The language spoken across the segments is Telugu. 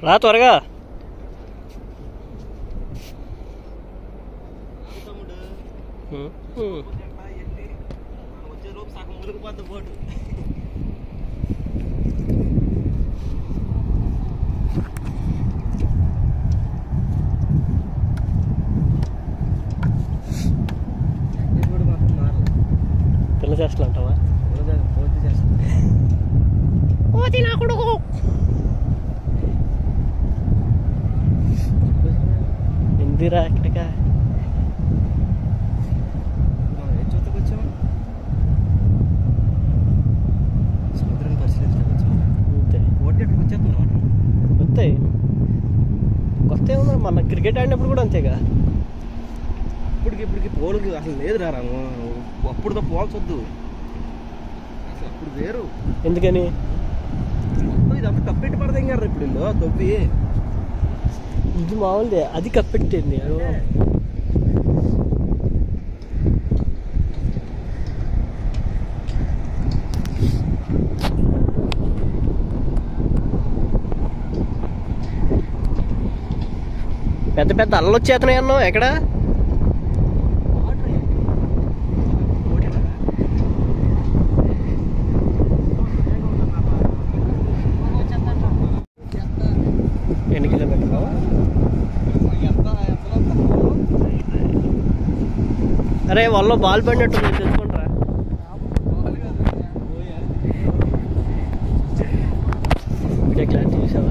రా త్వరగా తమ్ముడు ఉమ్, ఉమ్. వచ్చే లోపు సగం మునిగిపోద్ది బోటు ఇప్పుడు మాత్రం మారలేదు పిల్ల చేష్టలు అంటావా పూర్తి చేస్తాను ఓతి నా కొడుకు ఎందురా ఇక్కడికా మనం ఏ చూతకు వచ్చాము సముద్రాన్ని పరిశీలించడానికి వచ్చాము అంతే ఓటు ఎక్కడికి వచ్చేస్తుంది వాటర్ వస్తాయి కొత్త ఏమన్నా మన క్రికెట్ ఆడినప్పుడు కూడా అంతేగా ఇప్పటికి ఇప్పటికి పోలుకి అసలు లేదు రా రాము అప్పుడుతో పోల్చొద్దు అసలు అప్పుడు వేరు ఎందుకని మొత్తం ఇదంతా కప్పెట్టి పడతాం కదా ఇప్పుడు ఇల్లు తొవ్వి ఇది మామూలుదే అది కప్పెట్టింది పెద్ద పెద్ద అల్లలు వచ్చేస్తున్నాయి అన్నావు ఎక్కడ ఎన్ని కిలోమీటర్లు అరే వాళ్ళ బాల్ పడినట్టు తెలుసుకుంటారా వీడియో క్లారిటీ చూసావా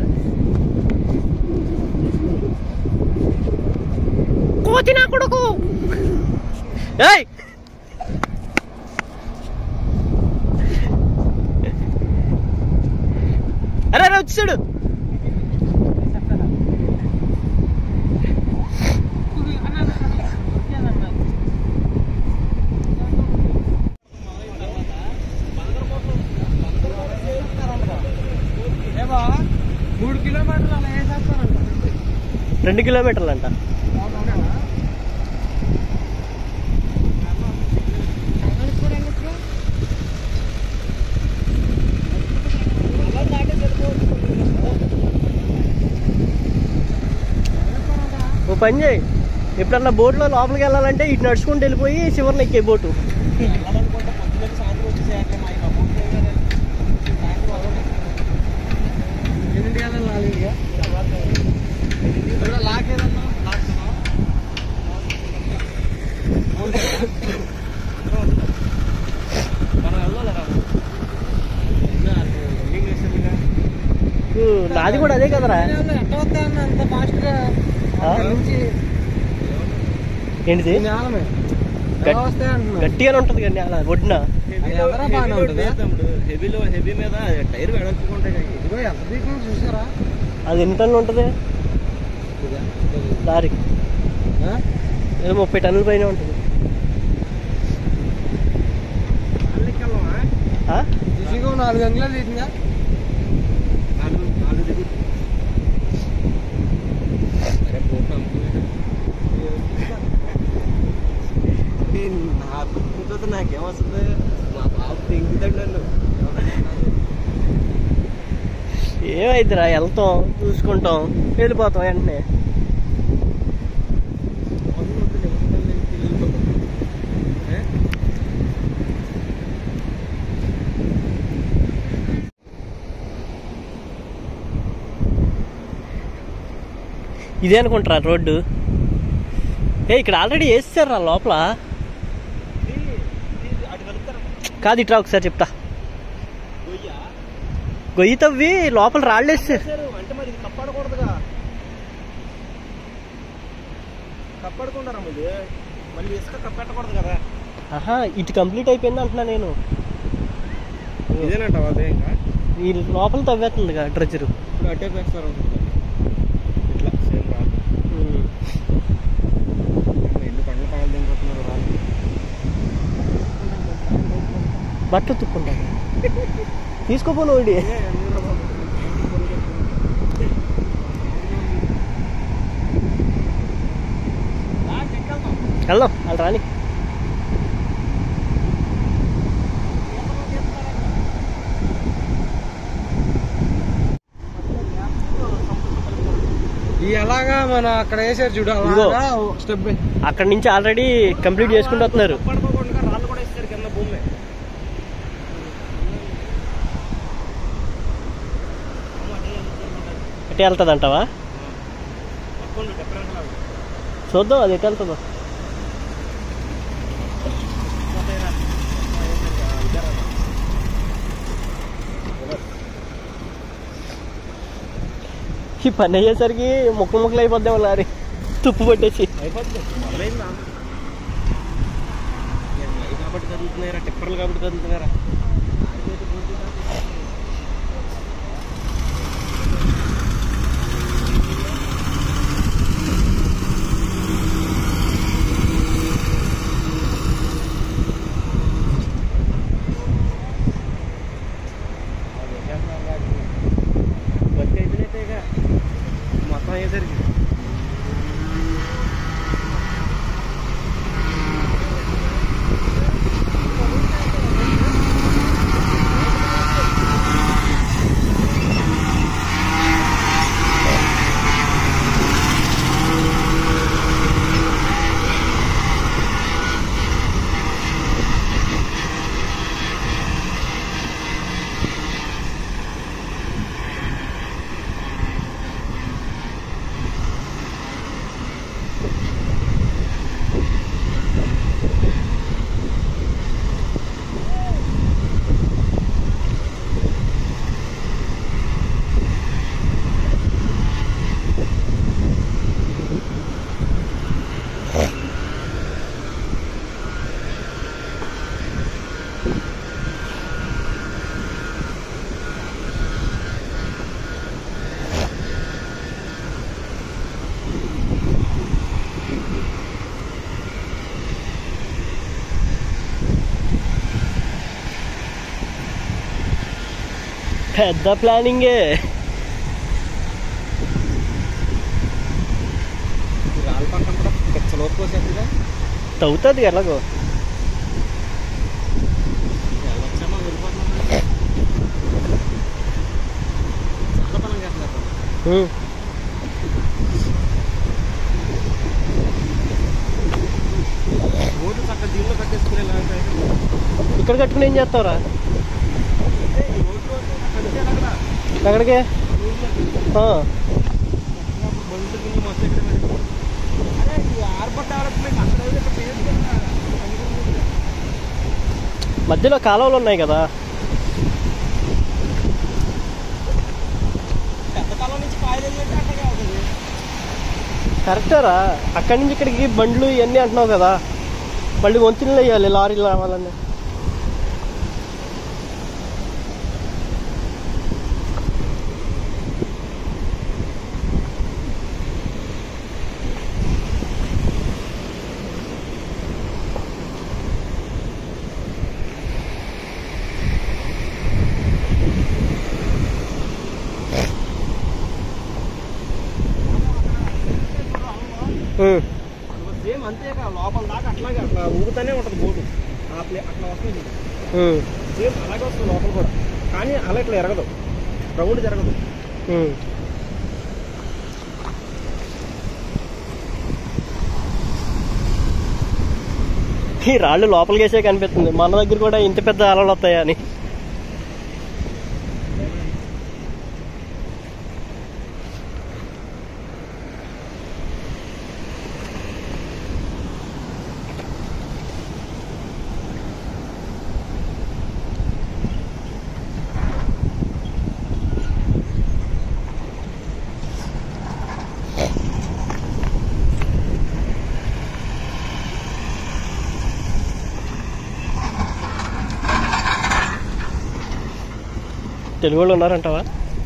కోతి నా కొడుకు ఏయ్ అరే అరే వచ్చాడు మూడు కిలోమీటర్లు అలా వేసేస్తారంట రెండు కిలోమీటర్లు అంట ఓ పని చేయి ఎప్పుడన్నా బోట్లో లోపలికి వెళ్ళాలంటే ఇటు నడుచుకుంటూ వెళ్ళిపోయి చివరిని ఎక్కే బోటు వెళ్ళాలనుకుంటే పొద్దున్న సాయంత్రం వచ్చేసాక మా ఇక అమౌంట్ లేదు కదా. సాయంత్రం అవ్వదు. ఎన్నింటికి వెళ్ళాలి నాలుగింటికా? ఇక్కడ లాక్ ఏదన్నా? లాక్కున్నావా? మనం వెళ్ళాలి రా. ఇంకా అది ఎండింగ్ వేసేదిగా. ఊ, నాది కూడా అదే కదరా ఎట్ట వస్తా అన్న అంత ఫాస్ట్ గా ఆ? అక్కడి నుంచి ఏంటిది నేలమే గట్- ఎలా వస్తాయి అంటున్నా గట్టిగానే ఉంటుంది కానీ అలా ఒడ్డున హెవీలో హెవీ మీద టైర్ వెడల్పుకుంటాయి ఇదిగో ఎంత దీపం చూసారా అది ఎన్ని టన్నులు ఉంటుంది లారీ ఏదో ముప్పై టన్నుల పైన ఉంటుంది ఆ? ఈజీగా నాలుగు అంగుళాలు తీసిందా నాలుగు నాలుగు దిగుతుంది సరే పోతాం నా కూర్చోతే నాకేమొస్తుంది మా బాబు తింగుతాడు నన్ను ఏమైద్దిరా వెళ్తాం చూసుకుంటాం వెళ్ళిపోతాం వెంటనే ఇదే అనుకుంటారా రోడ్డు ఏ ఇక్కడ ఆల్రెడీ వేసారా లోపల అటు వెళ్తారు కాదు ఇట్రా ఒకసారి చెప్తా గొయ్య గొయ్యి తవ్వి లోపల రాళ్ళు వేస్తారు చేశారు అంటే మరి ఇది కప్పాడకూడదుగా కప్పాడుకుంటారా మళ్ళీ మళ్ళీ ఇసుక కప్పెట్టకూడదు కదా ఆహా ఇది కంప్లీట్ అయిపోయింది అంటున్నా నేను ఇదేనంటావా అదే ఇంకా ఈ లోపల తవ్వేస్తుంది కదా డ్రెజరు ఇప్పుడు అట్టే వేస్తారు ఇట్లా సేమ్ రాదు ఎన్ని పండ్లు పగలు తింటున్నారు రాదు బట్టలు తుక్కుంటా తీసుకోపోను ఒకటి వెళ్దాం వాళ్ళు రాని అలాగా మన అక్కడ వేసారు చూడు ఇదిగో. అలాగా స్టెప్ బై అక్కడ నుంచి ఆల్రెడీ కంప్లీట్ చేసుకుంటూ వస్తున్నారు పడుకోకుండా రాళ్ళు కూడా ఇస్తారు కింద భూమి ఎటు వెళ్తుంది అంటావా చూద్దాం అది ఎటు వెళ్తుందో ఈ పని అయ్యేసరికి ముక్కలు ముక్కలు అయిపోద్దాం లారీ తుప్పు పట్టేసి అయిపోతుంది మొదలైందా అవి కాబట్టి కదులుతున్నారా టిప్పర్లు కాబట్టి కదులుతున్నారా బతి అయితేనైతే ఇక మొత్తం అయ్యేసరికి పెద్ద ప్లానింగే రాళ్ళ పక్కన కూడా పిచ్చలోపు వచ్చేట్టుగా తవ్వుతుంది ఎలాగో వెళ్ళొచ్చామా వెళ్ళిపోతున్నామా చాలా పనం చేస్తున్నారు ఉమ్. ఓటు చక్క దీనిలో కట్టేసుకునే లాగా ఇక్కడ కట్టుకుని ఏం చేస్తావురా ఎక్కడికి ఆ, బండుకుని మొత్తం ఇక్కడ పెట్టి. అరే ఈ ఆర్బర్ డెవలప్మెంట్ అక్కడ ఏదో ఇక్కడ లేదు కదా. మధ్యలో కాలువలు ఉన్నాయి కదా పెద్ద కాలం నుంచి కాయలు వెళ్ళినట్టు అట్టగా అవుతుంది కరెక్టరా అక్కడి నుంచి ఇక్కడికి బండ్లు ఇవన్నీ అంటున్నావు కదా మళ్ళీ వంతులు వేయాలి లారీలు రావాలని ఉమ్. సేమ్ అంతేగా లోపల దాకా అట్లాగే అట్లా ఊగుతానే ఉంటుంది బోటు ఆ ప్లే అట్లా వస్తుంది ఉమ్. సేమ్ అలాగే వస్తుంది లోపల కూడా కానీ అలా ఇట్లా ఎరగదు రౌండ్ జరగదు ఉమ్. ఈ రాళ్ళు లోపలికి వేసే కనిపిస్తుంది మన దగ్గర కూడా ఇంత పెద్ద అలలు వస్తాయా అని తెలుగు వాళ్ళు ఉన్నారంటావా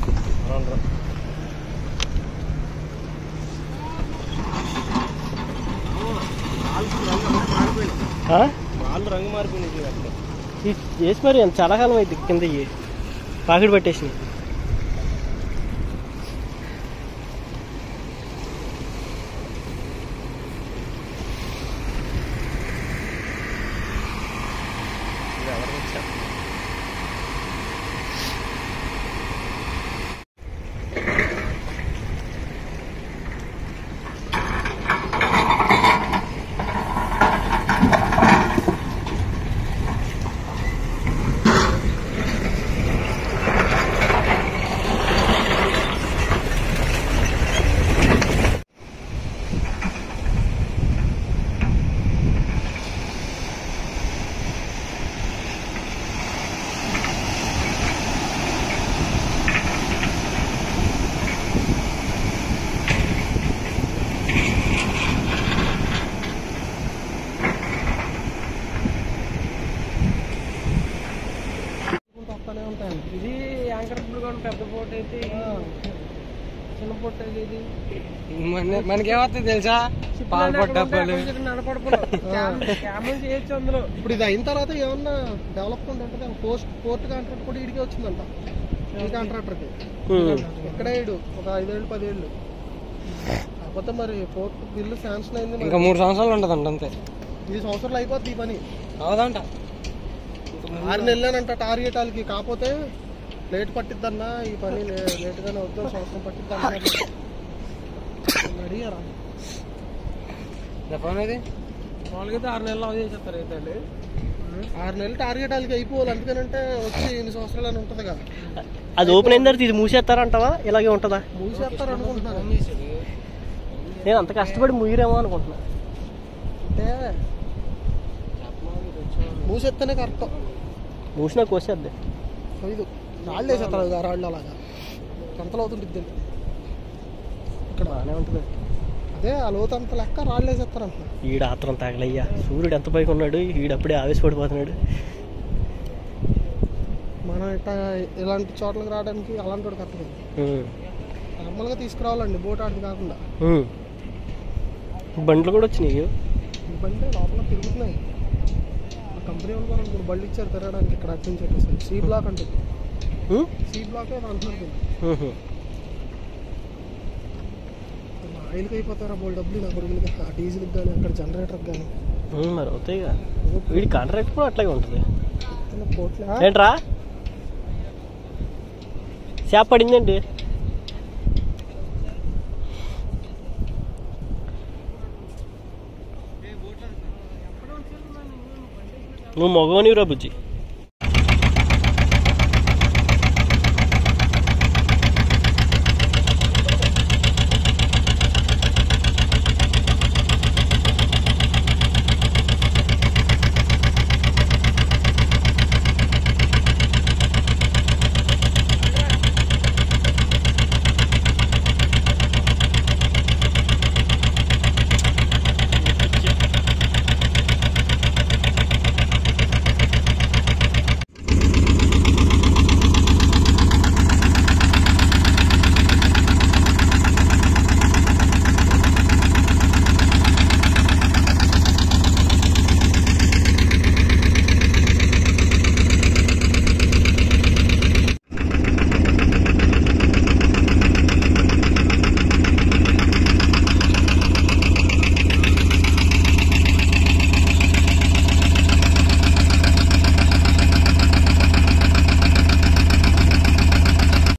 ఆ? వాళ్ళు రంగు మారిపోయింది అట్లా ఈ చేసి మరి ఎంత చాలా కాలం అయింది కింద ఇవి పాకెట్ పట్టేసినాయి వస్తానే ఉంటాయండి ఇది యాంకర్ ఇప్పుడు కూడా పెద్ద పోట్ అయితే చిన్న పొట్ట ఇది మనకేమవుతుంది తెలుసా పాల్పొట్టు డబ్బాలు చేయొచ్చు అందులో ఇప్పుడు ఇది అయిన తర్వాత ఏమన్నా డెవలప్మెంట్ ఉంటుంది పోస్ట్ పోర్ట్ కాంట్రాక్ట్ కూడా ఇడికి వచ్చిందంట ఈ కాంట్రాక్టర్కి ఇక్కడే ఇడు ఒక ఐదేళ్ళు పదేళ్ళు కాకపోతే మరి పోర్ట్ బిల్లు శాంక్షన్ అయింది మరి. ఇంకా మూడు సంవత్సరాలు ఉంటుందంట అంతే ఈ సంవత్సరాలు అయిపోద్ది ఈ పని అవుదంట ఆరు నెలలేనంట టార్గెట్ వాళ్ళకి కాకపోతే లేట్ పట్టిద్దన్నా ఈ పని లే- లేట్గానే వద్దు సంవత్సరం పట్టిద్దన్నా అడిగారా ఫోన్ ఇది మామూలుగా అయితే ఆరు నెలలు అవధి చేసేస్తారు అయితే వాళ్ళు. ఆరు నెలలు టార్గెట్ వాళ్ళకి అయిపోవాలి అందుకనంటే వచ్చి ఇన్ని సంవత్సరాలు అని ఉంటుంది కదా అది ఓపెన్ అయిన తర్వాత ఇది మూసేస్తారంటావా ఇలాగే ఉంటుందా మూసేస్తారు అనుకుంటున్నారు నేను అంత కష్టపడి ముయ్యరేమో అనుకుంటున్నా అంటే మూసేస్తేనే కరెక్ట్ మూసినా కోసేద్ది ఇది రాళ్ళు వేసేస్తారు కదా రాళ్ళు అలాగా ఎంతలో అవుతుంటుంది ఇక్కడ బాగానే ఉంటుంది అదే ఆ లోతు అంత లెక్క రాళ్ళు వేసేస్తారు అంటున్నా ఈడ ఆత్రం తాగలయ్యా సూర్యుడు ఎంత పైకి ఉన్నాడు ఈడు అప్పుడే ఆవేశపడిపోతున్నాడు మనం ఇట్లా ఇలాంటి చోట్లకి రావడానికి అలాంటి వాడు కరెక్ట్ కదా ఉమ్. నార్మల్గా తీసుకురావాలండి బోట్ ఆడికి కాకుండా ఉమ్. బండ్లు కూడా వచ్చినాయి ఈ బండి లోపల తిరుగుతున్నాయి ఆ కంపెనీ వాళ్ళు కూడా మూడు బళ్ళు ఇచ్చారు తిరగడానికి ఇక్కడ అటు నుంచి చెప్పేసి సి బ్లాక్ అంటుంది ఉమ్? సి బ్లాక్ ఏదో అంటున్నారు దీన్ని. ఉహు. ఆయిల్కి అయిపోతారా బోల్ డబ్బులు నా కొడుకులకి ఆ డీజిల్కి కానీ అక్కడ జనరేటర్కి కానీ ఉమ్, మరి అవుతాయిగా వీడి కాంట్రాక్ట్ కూడా అట్లాగే ఉంటుంది పోట్లే ఏంట్రా చేప పడిందండి నువ్వు మగవనివిరా బుజ్జి